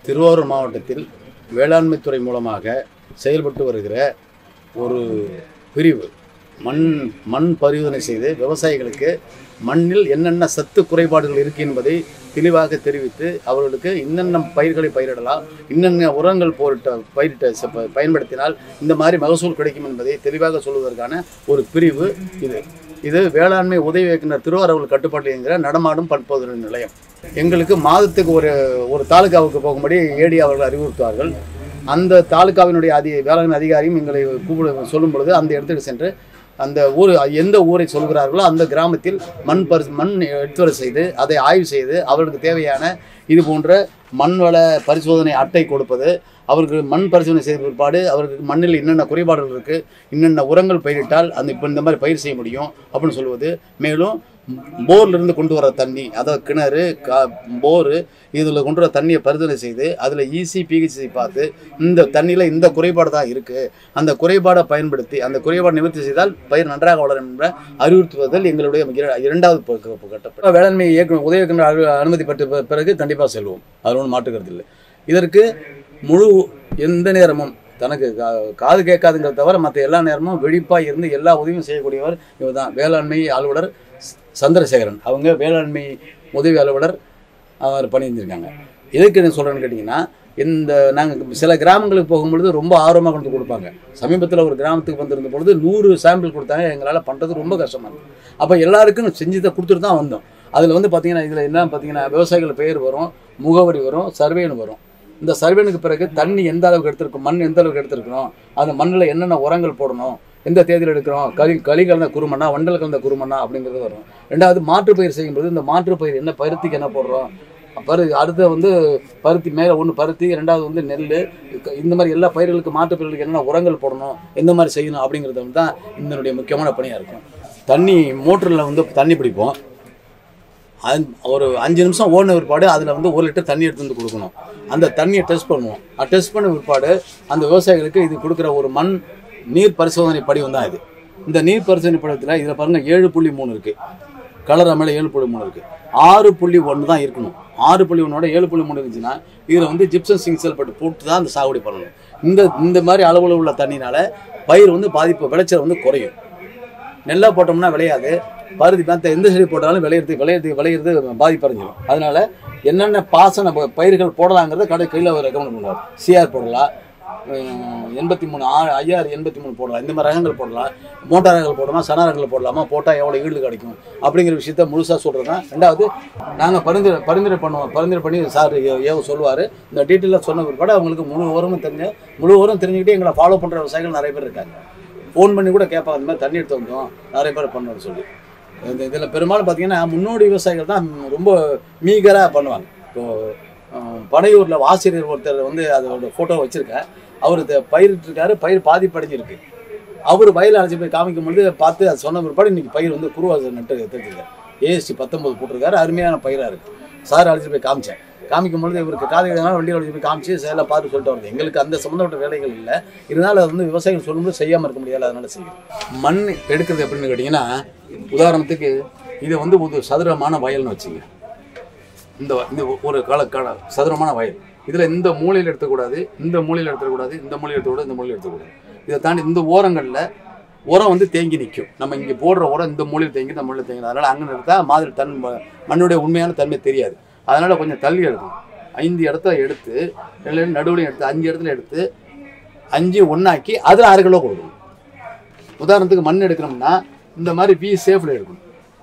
திருவாரூர் மாவட்டத்தில் வேளாண்மைத்துறை மூலமாக செயல்பட்டு வருகிற ஒரு பிரிவு மண் மண் பரிசோதனை செய்து விவசாயிகளுக்கு மண்ணில் என்னென்ன சத்து குறைபாடுகள் இருக்கு என்பதை தெளிவாக தெரிவித்து அவர்களுக்கு இன்னென்ன பயிர்களை பயிரிடலாம் இன்னென்ன உரங்கள் போரிட்ட பயிரிட்ட ச- ப- பயன்படுத்தினால் இந்த மாதிரி மகசூல் கிடைக்கும் என்பதை தெளிவாக சொல்வதற்கான ஒரு பிரிவு இது இது வேளாண்மை உதவி இயக்குனர் திருவாரூர் கட்டுப்பாட்டில் என்கிற நடமாடும் பண்போதனை நிலையம் எங்களுக்கு மாதத்துக்கு ஒரு ஒரு தாலுகாவுக்கு போகும்படி ஏடி அவர்கள் அறிவுறுத்துவார்கள் அந்த தாலுகாவினுடைய அதி வேளாண் அதிகாரியும் எங்களை கூப்பிட சொல்லும் பொழுது அந்த இடத்துக்கு சென்று அந்த ஊர் எந்த ஊரை சொல்கிறார்களோ அந்த கிராமத்தில் மண் பரி மண் எடுத்துவர செய்து அதை ஆய்வு செய்து அவர்களுக்கு தேவையான இது போன்ற மண் வள பரிசோதனை அட்டை கொடுப்பது அவருக்கு மண் பரிசோதனை செய்த பிற்பாடு அவருக்கு மண்ணில் என்னென்ன குறைபாடுகள் இருக்குது என்னென்ன உரங்கள் பயிரிட்டால் அந்த இப்போ இந்த மாதிரி பயிர் செய்ய முடியும் அப்படின்னு சொல்லுவது மேலும் போர்லேருந்து கொண்டு வர தண்ணி அதாவது கிணறு கா போரு இதில் கொண்டு வர தண்ணியை பரிசோதனை செய்து அதில் ஈசி பிஹெச்சி பார்த்து இந்த தண்ணியில் இந்த குறைபாடு தான் இருக்குது அந்த குறைபாடை பயன்படுத்தி அந்த குறைபாடு நிவர்த்தி செய்தால் பயிர் நன்றாக வளரும் என்ற அறிவுறுத்துவதில் எங்களுடைய இர- இரண்டாவது ப- க- கட்டம் வேளாண்மை இயக்குனர் உதவி இயக்குனர் அனு- அனுமதி பெற்ற பி- பிறகு கண்டிப்பாக செல்வோம் அதில் ஒன்றும் மாற்றுக்கிறது இல்லை இதற்கு முழு எந்த நேரமும் தனக்கு கா- காது கேட்காதுங்கிறத தவிர மற்ற எல்லா நேரமும் விழிப்பாக இருந்து எல்லா உதவியும் செய்யக்கூடியவர் இவர் தான் வேளாண்மை அலுவலர் ஸ்- சந்திரசேகரன் அவங்க வேளாண்மை உதவி அலுவலர் அவர் பண்ணியிருந்திருக்காங்க எதுக்கு என்ன சொல்கிறேன்னு கேட்டிங்கன்னா இந்த நாங்கள் சில கிராமங்களுக்கு போகும்பொழுது ரொம்ப ஆர்வமாக கொண்டு கொடுப்பாங்க சமீபத்தில் ஒரு கிராமத்துக்கு வந்திருந்த பொழுது நூறு சாம்பிள் கொடுத்தாங்க எங்களால் பண்ணுறது ரொம்ப கஷ்டமாக இருந்தது அப்போ எல்லாருக்கும் செஞ்சதை கொடுத்துட்டு தான் வந்தோம் அதில் வந்து பார்த்தீங்கன்னா இதில் என்ன பார்த்தீங்கன்னா விவசாயிகள் பெயர் வரும் முகவரி வரும் சர்வேன்னு வரும் இந்த சர்வேனுக்கு பிறகு தண்ணி எந்த அளவுக்கு எடுத்திருக்கும் மண் எந்த அளவுக்கு எடுத்திருக்கணும் அந்த மண்ணில் என்னென்ன உரங்கள் போடணும் எந்த தேதியில் எடுக்கிறோம் களி களி கலந்த குருமண்ணா வண்டல் கலந்த குருமண்ணா அப்படிங்கிறது வரும் ரெண்டாவது மாற்று பயிர் செய்யும்போது இந்த மாற்று பயிர் என்ன பருத்திக்கு என்ன போடுறோம் பரு அடுத்து வந்து பருத்தி மேலே ஒன்று பருத்தி ரெண்டாவது வந்து நெல் இந்த மாதிரி எல்லா பயிர்களுக்கு மாற்று பயிர்களுக்கு என்னென்ன உரங்கள் போடணும் எந்த மாதிரி செய்யணும் அப்படிங்கிறது வந்து தான் இதனுடைய முக்கியமான பணியாக இருக்கும் தண்ணி மோட்டரில் வந்து தண்ணி பிடிப்போம் அஞ்- ஒரு அஞ்சு நிமிஷம் ஓடின பிற்பாடு அதில் வந்து ஒரு லிட்டர் தண்ணி எடுத்து வந்து கொடுக்கணும் அந்த தண்ணியை டெஸ்ட் பண்ணுவோம் அது டெஸ்ட் பண்ண பிற்பாடு அந்த விவசாயிகளுக்கு இது கொடுக்குற ஒரு மண் நீர் பரிசோதனை படிவம் தான் இது இந்த நீர் பரிசோதனை படிவத்தில் இதில் பாருங்கள் ஏழு புள்ளி மூணு இருக்குது கலர் மேலே ஏழு புள்ளி மூணு இருக்குது ஆறு புள்ளி ஒன்று தான் இருக்கணும் ஆறு புள்ளி ஒன்றோட ஏழு புள்ளி மூணு இருந்துச்சுன்னா இதில் வந்து ஜிப்சன் சிங் செல்பட்டு போட்டு தான் அந்த சாகுபடி பண்ணணும் இந்த இந்த மாதிரி அளவில் உள்ள தண்ணினால பயிர் வந்து பாதிப்பு விளைச்சல் வந்து குறையும் நெல்லாக போட்டோம்னா விளையாது பருத்தி மற்ற எந்த செடி போட்டாலும் விளையிறது விளையிறது விளையிறது பாதிப்படைஞ்சிடும் அதனால என்னென்ன பாசன ப- பயிர்கள் போடலாங்கிறத கடை கையில் ரெக்கமெண்ட் பண்ணுவார் சிஆர் போடலாம் எண்பத்தி மூணு ஆ ஐஆர் எண்பத்தி மூணு போடலாம் இந்த மாதிரி ரகங்கள் போடலாம் மோட்டார் ரகங்கள் போடலாம் சன ரகங்கள் போடலாமா போட்டால் எவ்வளோ ஈடு கிடைக்கும் அப்படிங்கிற விஷயத்த முழுசாக சொல்கிறது தான் ரெண்டாவது நாங்கள் பரிந்துரை பரிந்துரை பண்ணுவோம் பரிந்துரை பண்ணி சார் ஏவோ சொல்லுவார் இந்த டீட்டெயிலாக சொன்ன பிற்பாடு அவங்களுக்கு முழு உரமும் தெரிஞ்ச முழு உரம் தெரிஞ்சுக்கிட்டு எங்களை ஃபாலோ பண்ணுற விவசாயிகள் நிறைய பேர் இருக்காங்க ஃபோன் பண்ணி கூட கேட்பாங்க இந்த மாதிரி தண்ணி எடுத்து வந்தோம் நிறைய பேர் பண்ணணும்னு சொல்லி இந்த இதில் பெரும்பாலும் பார்த்தீங்கன்னா முன்னோடி விவசாயிகள் தான் ரொம்ப மீகராக பண்ணுவாங்க இப்போ அஹ், பனையூரில் ஆசிரியர் ஒருத்தர் வந்து அதோட ஃபோட்டோ வச்சுருக்கேன் அவர் இதை பயிரிட்டிருக்காரு பயிர் பாதிப்படைஞ்சிருக்கு அவர் வயலில் அழைச்சி போய் காமிக்கும் பொழுது பார்த்து அது சொன்ன பிற்பாடு இன்னைக்கு பயிர் வந்து குருவாச நட்டு தெரிஞ்சுருக்காரு ஏஎஸ்டி பத்தொம்பது போட்டிருக்காரு அருமையான பயிராக இருக்குது சார் அழைச்சி போய் காமிச்சேன் காமிக்கும் பொழுது இவருக்கு காது கேட்கனால வண்டியில் அழைச்சி போய் காமிச்சு சேலை பார்த்து சொல்லிட்டு வருது எங்களுக்கு அந்த சம்மந்தப்பட்ட வேலைகள் இல்லை இருந்தாலும் அது வந்து விவசாயிகள் சொல்லும்போது செய்யாமல் இருக்க முடியல அதனால செய்யும் மண் எடுக்கிறது எப்படின்னு கேட்டிங்கன்னா உதாரணத்துக்கு இது வந்து ஒரு சதுரமான வயல்னு வச்சுங்க இந்த இந்த ஒரு கால கால சதுரமான வயல் இதில் இந்த மூலையில் எடுத்துக்கூடாது இந்த மூலையில் எடுத்துக்கூடாது இந்த மூலையில் எடுத்துக்கூடாது இந்த மூலையில் எடுத்துக்கூடாது இதை தாண்டி இந்த ஓரங்களில் உரம் வந்து தேங்கி நிற்கும் நம்ம இங்கே போடுற உரம் இந்த மூலையில் தேங்கி இந்த மூலையில் தேங்கி அதனால் அங்கே நிறுத்தா மாதிரி தன் மண்ணுடைய உண்மையான தன்மை தெரியாது அதனால் கொஞ்சம் தள்ளி எடுக்கணும் ஐந்து இடத்துல எடுத்து நடுவில் எடுத்து அஞ்சு இடத்துல எடுத்து அஞ்சு ஒன்றாக்கி அதில் அரை கிலோ கொடுக்கணும் உதாரணத்துக்கு மண் எடுக்கணும்னா இந்த மாதிரி வி சேஃபில் எடுக்கணும்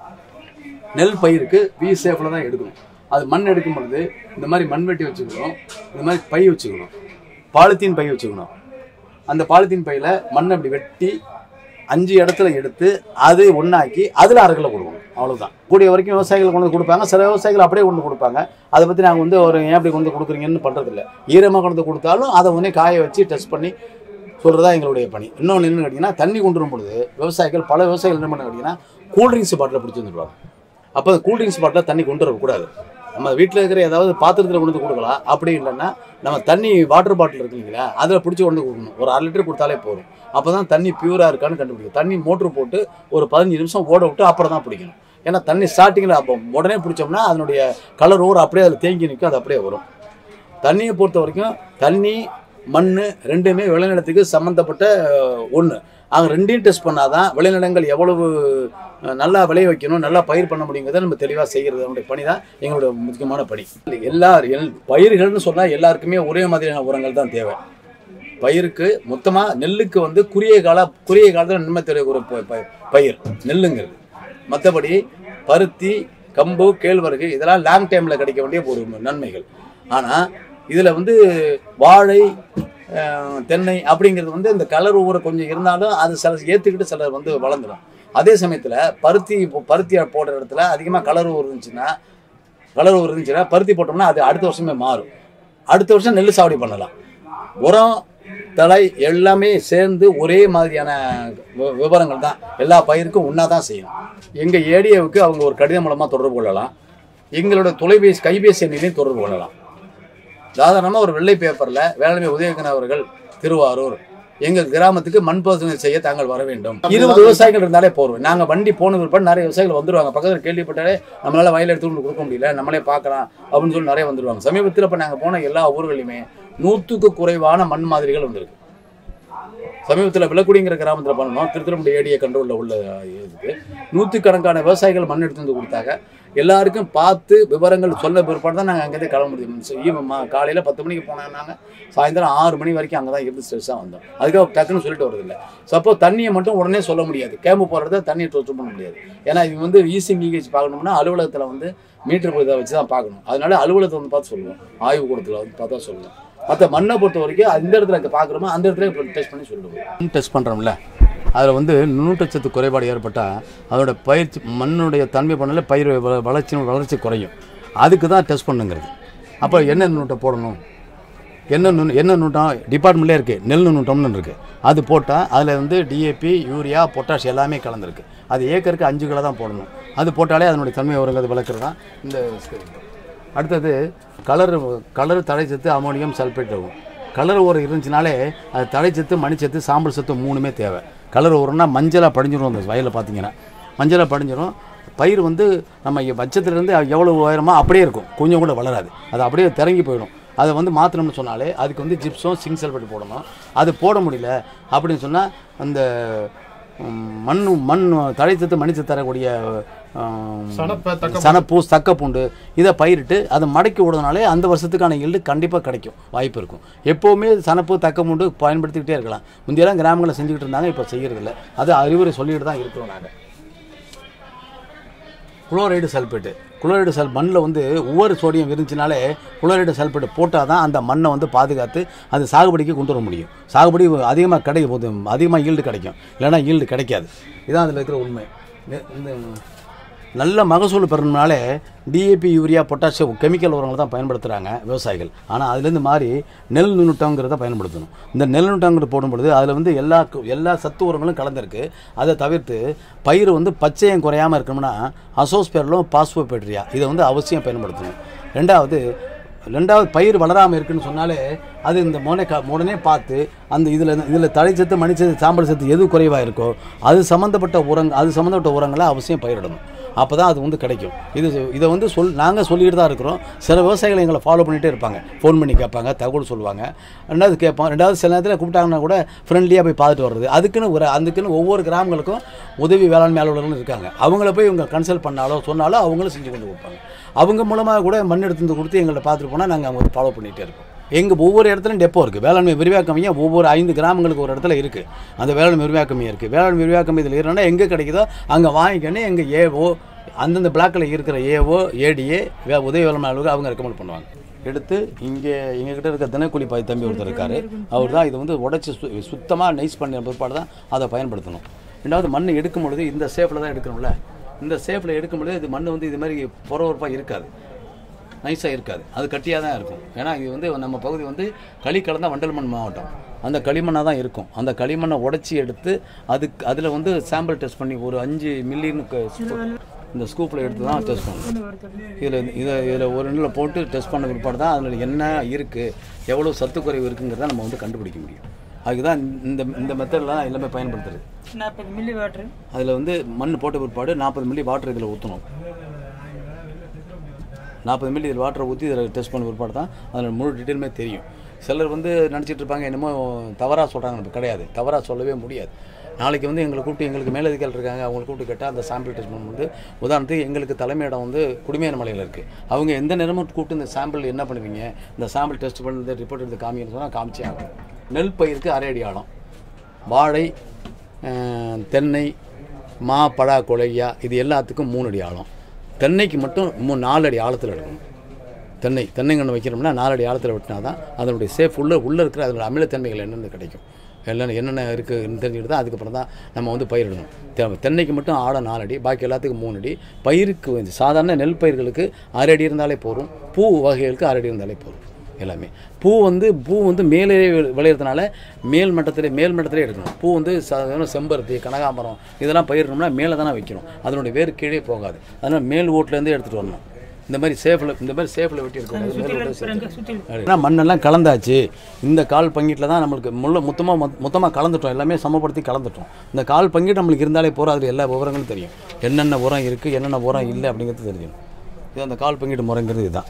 நெல் பயிருக்கு வி சேஃபில் தான் எடுக்கணும் அது மண் எடுக்கும் பொழுது இந்த மாதிரி மண்வெட்டி வச்சுக்கணும் இந்த மாதிரி பை வச்சுக்கணும் பாலித்தீன் பை வச்சுக்கணும் அந்த பாலித்தீன் பையில் மண் அப்படி வெட்டி அஞ்சு இடத்துல எடுத்து அது ஒன்றாக்கி அதில் அரை கிலோ கொடுக்கணும் அவ்வளவுதான் கூடிய வரைக்கும் விவசாயிகள் கொண்டு வந்து கொடுப்பாங்க சில விவசாயிகள் அப்படியே கொண்டு கொடுப்பாங்க அதை பற்றி நாங்கள் வந்து ஒரு ஏன் அப்படி கொண்டு வந்து கொடுக்குறீங்கன்னு பண்ணுறதில்ல ஈரமாக கொண்டு வந்து கொடுத்தாலும் அதை உடனே காய வச்சு டெஸ்ட் பண்ணி சொல்கிறதா எங்களுடைய பணி இன்னொன்று என்னன்னு கேட்டிங்கன்னா தண்ணி கொண்டு வரும் பொழுது விவசாயிகள் பல விவசாயிகள் என்ன பண்ண கேட்டிங்கன்னா கூல்ட்ரிங்க்ஸ் பாட்டில் பிடிச்சி வந்துடுவாங்க அப்போ அந்த கூல்ட்ரிங்க்ஸ் பாட்டில் தண்ணி கொண்டு வரக்கூடாது நம்ம வீட்டில் இருக்கிற ஏதாவது பாத்திரத்தில் கொண்டு வந்து கொடுக்கலாம் அப்படி இல்லைன்னா நம்ம தண்ணி வாட்டர் பாட்டில் இருக்கு இல்லைங்களா அதில் பிடிச்சி கொண்டு வந்து கொடுக்கணும் ஒரு அரை லிட்டர் கொடுத்தாலே போதும் அப்போ தான் தண்ணி பியூராக இருக்கான்னு கண்டுபிடிக்கும் தண்ணி மோட்ரு போட்டு ஒரு பதினஞ்சு நிமிஷம் ஓட விட்டு அப்புறம் தான் பிடிக்கணும் ஏன்னா தண்ணி ஸ்டார்டிங்கில் அப்போ உடனே பிடிச்சோம்னா அதனுடைய கலர் ஓர் அப்படியே அதில் தேங்கி நிற்கும் அது அப்படியே வரும் தண்ணியை பொறுத்த வரைக்கும் தண்ணி மண் ரெண்டுமே விளைநிலத்துக்கு சம்மந்தப்பட்ட ஒன்று ஆக ரெண்டையும் டெஸ்ட் பண்ணாதான் விளைநிலங்கள் எவ்வளவு அஹ், நல்லா விளைய வைக்கணும் நல்லா பயிர் பண்ண முடியுங்கிறத நம்ம தெளிவாக செய்கிறது நம்முடைய பணி தான் எங்களோட முக்கியமான பணி எல்லா எல் பயிர்கள்னு சொன்னால் எல்லாருக்குமே ஒரே மாதிரியான உரங்கள் தான் தேவை பயிருக்கு மொத்தமாக நெல்லுக்கு வந்து குறுகிய கால குறுகிய காலத்தில் நன்மை தரும் ஒரு ப- ப- பயிர் நெல்லுங்கிறது மற்றபடி பருத்தி கம்பு கேழ்வரகு இதெல்லாம் லாங் டைமில் கிடைக்க வேண்டிய ஒரு நன்மைகள் ஆனால் இதில் வந்து வாழை அஹ், தென்னை அப்படிங்கிறது வந்து இந்த கலர் ஊற கொஞ்சம் இருந்தாலும் அது சில ஏற்றுக்கிட்டு சிலர் வந்து வளர்ந்துடும் அதே சமயத்தில் பருத்தி இப்போ பருத்தி போடுற இடத்துல அதிகமாக கலர் ஊர் இருந்துச்சுன்னா கலர் ஊர் இருந்துச்சுன்னா பருத்தி போட்டோம்னா அது அடுத்த வருஷமே மாறும் அடுத்த வருஷம் நெல் சாவடி பண்ணலாம் உரம் தழை எல்லாமே சேர்ந்து ஒரே மாதிரியான வி- விவரங்கள் தான் எல்லா பயிருக்கும் ஒன்றா தான் செய்யணும் எங்கள் ஏடியாவுக்கு அவங்க ஒரு கடிதம் மூலமாக தொடர்பு கொள்ளலாம் எங்களோட தொலைபேசி கைபேசி எண்ணிலையும் தொடர்பு கொள்ளலாம் சாதாரணமாக ஒரு வெள்ளை பேப்பரில் வேளாண்மை உதயகன் அவர்கள் திருவாரூர் எங்கள் கிராமத்துக்கு மண் பரிசோதனை செய்ய தாங்கள் வர வேண்டும் இருபது விவசாயிகள் இருந்தாலே போதும் நாங்கள் வண்டி போன பிற்பாடு நிறைய விவசாயிகள் வந்துருவாங்க பக்கத்தில் கேள்விப்பட்டாலே நம்மளால வயல் எடுத்து கொண்டு கொடுக்க முடியல நம்மளே பார்க்கலாம் அப்படின்னு சொல்லி நிறைய வந்துருவாங்க சமீபத்தில் இப்போ நாங்கள் போன எல்லா ஊர்களையுமே நூற்றுக்கு குறைவான மண் மாதிரிகள் வந்திருக்கு சமீபத்தில் விளக்குடிங்கிற கிராமத்தில் பண்ணணும் திருத்திரமுடி ஏடிய கண்ட்ரோலில் உள்ள இதுக்கு நூற்றுக்கணக்கான விவசாயிகள் மண் எடுத்து வந்து கொடுத்தாங்க எல்லாருக்கும் பார்த்து விவரங்கள் சொல்ல பிற்பாடு தான் நாங்கள் அங்கேருந்து கிளம்ப முடியும் காலையில் பத்து மணிக்கு போனாங்க சாயந்தரம் ஆறு மணி வரைக்கும் அங்கே தான் இருந்து ஸ்ட்ரெஸ்ஸாக வந்தோம் அதுக்காக டக்குன்னு சொல்லிட்டு வரதில்லை சப்போஸ் தண்ணியை மட்டும் உடனே சொல்ல முடியாது கேம்பு போடுறத தண்ணியை டோஸ்ட் பண்ண முடியாது ஏன்னா இது வந்து ஈசி மீகேஜ் பார்க்கணும்னா அலுவலகத்தில் வந்து மீட்டர் இதை வச்சு தான் பார்க்கணும் அதனால அலுவலகத்தை வந்து பார்த்து சொல்லுவோம் ஆய்வு கூடத்தில் வந்து பார்த்தா சொல்லுவோம் மற்ற மண்ணை பொறுத்த வரைக்கும் அந்த இடத்துல பார்க்குறோமோ அந்த இடத்துல டெஸ்ட் பண்ணி சொல்லுவோம் டெஸ்ட் பண்ணுறோம்ல அதில் வந்து நுண்ணூட்டச்சத்து குறைபாடு ஏற்பட்டால் அதோட பயிற்சி மண்ணுடைய தன்மை பண்ணல பயிர் வ- வளர்ச்சி வளர்ச்சி குறையும் அதுக்கு தான் டெஸ்ட் பண்ணுங்கிறது அப்போ என்ன நுண்ணூட்டம் போடணும் என்ன நுண் என்ன நுண்ணூட்டம் டிபார்ட்மெண்ட்லேயே இருக்குது நெல் நுண்ணூட்டம்னு இருக்குது அது போட்டால் அதில் வந்து டிஏபி யூரியா பொட்டாஷ் எல்லாமே கலந்துருக்கு அது ஏக்கருக்கு அஞ்சு கிலோ தான் போடணும் அது போட்டாலே அதனுடைய தன்மை வருங்கிறது விளக்குறது தான் இந்த ஸ்கேல். அடுத்தது கலர் கலர் தழைச்சத்து அமோனியம் சல்பேட் ஆகும் கலர் உரம் இருந்துச்சுனாலே அது தழைச்சத்து மணிச்சத்து சாம்பல் சத்து மூணுமே தேவை கலர் உரம்னா மஞ்சளாக படிஞ்சிரும் அந்த வயலில் பார்த்தீங்கன்னா மஞ்சளாக படிஞ்சிரும் பயிர் வந்து நம்ம இங்க பட்சத்துலேருந்து எவ்வளோ உயரமோ அப்படியே இருக்கும் கொஞ்சம் கூட வளராது அது அப்படியே திறங்கி போயிடும் அதை வந்து மாற்றணும்னு சொன்னாலே அதுக்கு வந்து ஜிப்ஸும் சிங்க் சல்பேட் போடணும் அது போட முடியல அப்படின்னு சொன்னால் அந்த ம், மண் மண் தழைச்சத்து மணிச்சத்து தரக்கூடிய ஆம், சணப்பை தக்க சனப்பூ தக்கப்பூண்டு இதை பயிரிட்டு அதை மடக்கி விடுறதுனாலே அந்த வருஷத்துக்கான ஈல்டு கண்டிப்பாக கிடைக்கும் வாய்ப்பு இருக்கும் எப்போவுமே சனப்பூ தக்கப்பூண்டு பயன்படுத்திக்கிட்டே இருக்கலாம் முந்தையெல்லாம் கிராமங்களில் செஞ்சுக்கிட்டு இருந்தாங்க இப்போ செய்யறதில்ல அது அறிவுரை சொல்லிட்டு தான் இருக்கிறோம் நாங்கள் குளோரைடு சல்பேட்டு குளோரைடு சல் மண்ணில் வந்து ஒவ்வொரு சோடியம் இருந்துச்சுனாலே குளோரைடு சல்பேட் போட்டால் தான் அந்த மண்ணை வந்து பாதுகாத்து அது சாகுபடிக்கு கொண்டு வர முடியும் சாகுபடி அதிகமாக கிடைக்கும் போது அதிகமாக ஈல்டு கிடைக்கும் இல்லைன்னா ஈல்டு கிடைக்காது இதான் அதில் இருக்கிற உண்மை இந்த- இந்த நல்ல மகசூல் பெறணும்னாலே டிஏபி யூரியா பொட்டாசியம் கெமிக்கல் உரங்களை தான் பயன்படுத்துகிறாங்க விவசாயிகள் ஆனால் அதுலேருந்து மாறி நெல் நுண்ணுட்டங்கிறத பயன்படுத்தணும் இந்த நெல் நுண்ணுட்டங்கிறது போடும்பொழுது அதில் வந்து எல்லா கு- எல்லா சத்து உரங்களும் கலந்துருக்கு அதை தவிர்த்து பயிர் வந்து பச்சையம் குறையாமல் இருக்கணும்னா அசோஸ்பெரலும் பாஸ்போபெட்ரியா இதை வந்து அவசியம் பயன்படுத்தணும் ரெண்டாவது ரெண்டாவது பயிர் வளராமல் இருக்குன்னு சொன்னாலே அது இந்த மோனை க உடனே பார்த்து அந்த இதில் இதில் தழைச்சத்து மணிச்சத்து சாம்பல் சத்து எது குறைவாக இருக்கோ அது சம்மந்தப்பட்ட உரங் அது சம்மந்தப்பட்ட உரங்களை அவசியம் பயிரிடணும் அப்போ தான் அது வந்து கிடைக்கும் இது இதை வந்து சொல் நாங்கள் சொல்லிட்டு தான் இருக்கிறோம் சில விவசாயிகள் எங்களை ஃபாலோ பண்ணிகிட்டே இருப்பாங்க ஃபோன் பண்ணி கேட்பாங்க தகவல் சொல்லுவாங்க ரெண்டாவது கேட்போம் ரெண்டாவது சில நேரத்தில் கூப்பிட்டாங்கன்னா கூட ஃப்ரெண்ட்லியாக போய் பார்த்துட்டு வர்றது அதுக்குன்னு ஒரு அதுக்குன்னு ஒவ்வொரு கிராமங்களுக்கும் உதவி வேளாண்மை அலுவலர்கள் இருக்காங்க அவங்கள போய் இவங்க கன்சல்ட் பண்ணாலோ சொன்னாலோ அவங்களும் செஞ்சு கொண்டு கொடுப்பாங்க அவங்க மூலமாக கூட மண் எடுத்து வந்து கொடுத்து எங்கள்ட்ட பார்த்துட்டு போனால் நாங்கள் அவங்க ஃபாலோ பண்ணிகிட்டே இருப்போம் எங்கள் ஒவ்வொரு இடத்துலையும் டெப்போ இருக்குது வேளாண்மை விரிவாக்க மையம் ஒவ்வொரு ஐந்து கிராமங்களுக்கு ஒரு இடத்துல இருக்குது அந்த வேளாண்மை விரிவாக்க மையம் இருக்குது வேளாண்மை விரிவாக்க மையத்தில் இருக்கிறனா எங்கே கிடைக்குதோ அங்கே வாங்கிக்கணும் எங்கள் ஏஓ அந்தந்த பிளாக்கில் இருக்கிற ஏஓ ஏடிஏ வே உதவி வேளாண்மை அலுவலகம் அவங்க ரெக்கமெண்ட் பண்ணுவாங்க எடுத்து இங்கே எங்ககிட்ட இருக்க தினக்கூலி பாய் தம்பி ஒருத்தர் இருக்கார் அவர் தான் இது வந்து உடச்சி சு சுத்தமாக நைஸ் பண்ண பிற்பாடு தான் அதை பயன்படுத்தணும் ரெண்டாவது மண் எடுக்கும் பொழுது இந்த ஷேப்பில் தான் எடுக்கணும்ல இந்த ஷேப்பில் எடுக்கும் பொழுது இது மண் வந்து இது மாதிரி பொறவரப்பாக இருக்காது நைஸாக இருக்காது அது கட்டியாக தான் இருக்கும் ஏன்னா இது வந்து நம்ம பகுதி வந்து களி கலந்த வண்டல்மண் மாவட்டம் அந்த களிமண்ணாக தான் இருக்கும் அந்த களிமண்ணை உடைச்சி எடுத்து அதுக்கு அதில் வந்து சாம்பிள் டெஸ்ட் பண்ணி ஒரு அஞ்சு மில்லின்னு க- ஸ்கூ- இந்த ஸ்கூப்பில் எடுத்து தான் டெஸ்ட் பண்ணணும் இதில் இதை இதில் ஒரு நிலையில் போட்டு டெஸ்ட் பண்ண பிற்பாடு தான் அதில் என்ன இருக்குது எவ்வளோ சத்துக்குறைவு இருக்குங்கிறத நம்ம வந்து கண்டுபிடிக்க முடியும் அதுக்கு தான் இந்த இந்த மெத்தட்லாம் எல்லாமே பயன்படுத்துறது நாற்பது மில்லி வாட்ரு அதில் வந்து மண் போட்ட பிற்பாடு நாற்பது மில்லி வாட்டர் இதில் ஊற்றணும் நாற்பது மில்லி இதில் வாட்டரை ஊற்றி இதில் டெஸ்ட் பண்ண பிற்பாடு தான் அதில் முழு டீட்டெயிலுமே தெரியும் சிலர் வந்து நினச்சிட்டு இருப்பாங்க என்னமோ தவறாக சொல்கிறாங்க கிடையாது தவறாக சொல்லவே முடியாது நாளைக்கு வந்து எங்களை கூப்பிட்டு எங்களுக்கு மேலதிகாரிகள் இருக்காங்க அவங்களை கூப்பிட்டு கேட்டால் அந்த சாம்பிள் டெஸ்ட் பண்ணும்போது உதாரணத்துக்கு எங்களுக்கு தலைமையிடம் வந்து குடிமையான மலையில் இருக்குது அவங்க எந்த நேரமும் கூப்பிட்டு இந்த சாம்பிள் என்ன பண்ணுவீங்க இந்த சாம்பிள் டெஸ்ட் பண்ணி ரிப்போர்ட் எடுத்து காமிக்கணும்னு சொன்னால் காமிச்சே ஆகும் நெல் பயிருக்கு அரை அடி ஆழம் வாழை அஹ், தென்னை மா பழா கொலையா இது எல்லாத்துக்கும் மூணு அடி ஆழம் தென்னைக்கு மட்டும் மூணு நாலு அடி ஆழத்தில் எடுக்கணும் தென்னை தென்னைங்கன்று வைக்கிறோம்னா நாலடி ஆழத்தில் வெட்டினா தான் அதனுடைய சேஃப் உள்ள உள்ளே இருக்கிற அதனுடைய அமிலத்தன்மைகள் என்னென்ன கிடைக்கும் எல்லாம் என்னென்ன இருக்குன்னு தெரிஞ்சுக்கிட்டு தான் அதுக்கப்புறம் தான் நம்ம வந்து பயிரிடணும் தெ- தென்னைக்கு மட்டும் ஆழம் நாலடி பாக்கி எல்லாத்துக்கும் மூணு அடி பயிருக்கு வந்து சாதாரண நெல் பயிர்களுக்கு அரை அடி இருந்தாலே போதும் பூ வகைகளுக்கு அரை அடி இருந்தாலே போதும் எல்லாமே பூ வந்து பூ வந்து மேலே விளையிறதுனால மேல் மட்டத்திலே மேல் மட்டத்திலே எடுக்கணும் பூ வந்து சாதாரண செம்பருத்தி கனகாம்பரம் இதெல்லாம் பயிரிடணும்னா மேலே தானே வைக்கணும் அதனுடைய வேர் கீழே போகாது அதனால் மேல் ஓட்டுலேருந்து எடுத்துகிட்டு வரணும் இந்த மாதிரி சேஃபில் இந்த மாதிரி சேஃபில் வெட்டி இருக்கக்கூடாது ஏன்னா மண்ணெல்லாம் கலந்தாச்சு இந்த கால் பங்கீட்டில் தான் நம்மளுக்கு முள்ள மொத்தமாக மொத்தமாக கலந்துட்டோம் எல்லாமே சமப்படுத்தி கலந்துட்டோம் இந்த கால் பங்கீட்டு நம்மளுக்கு இருந்தாலே போகிற அதில் எல்லா விவரங்களும் தெரியும் என்னென்ன உரம் இருக்குது என்னென்ன உரம் இல்லை அப்படிங்கிறது தெரியும் இது அந்த கால் பங்கீட்டு முறைங்கிறது இதுதான்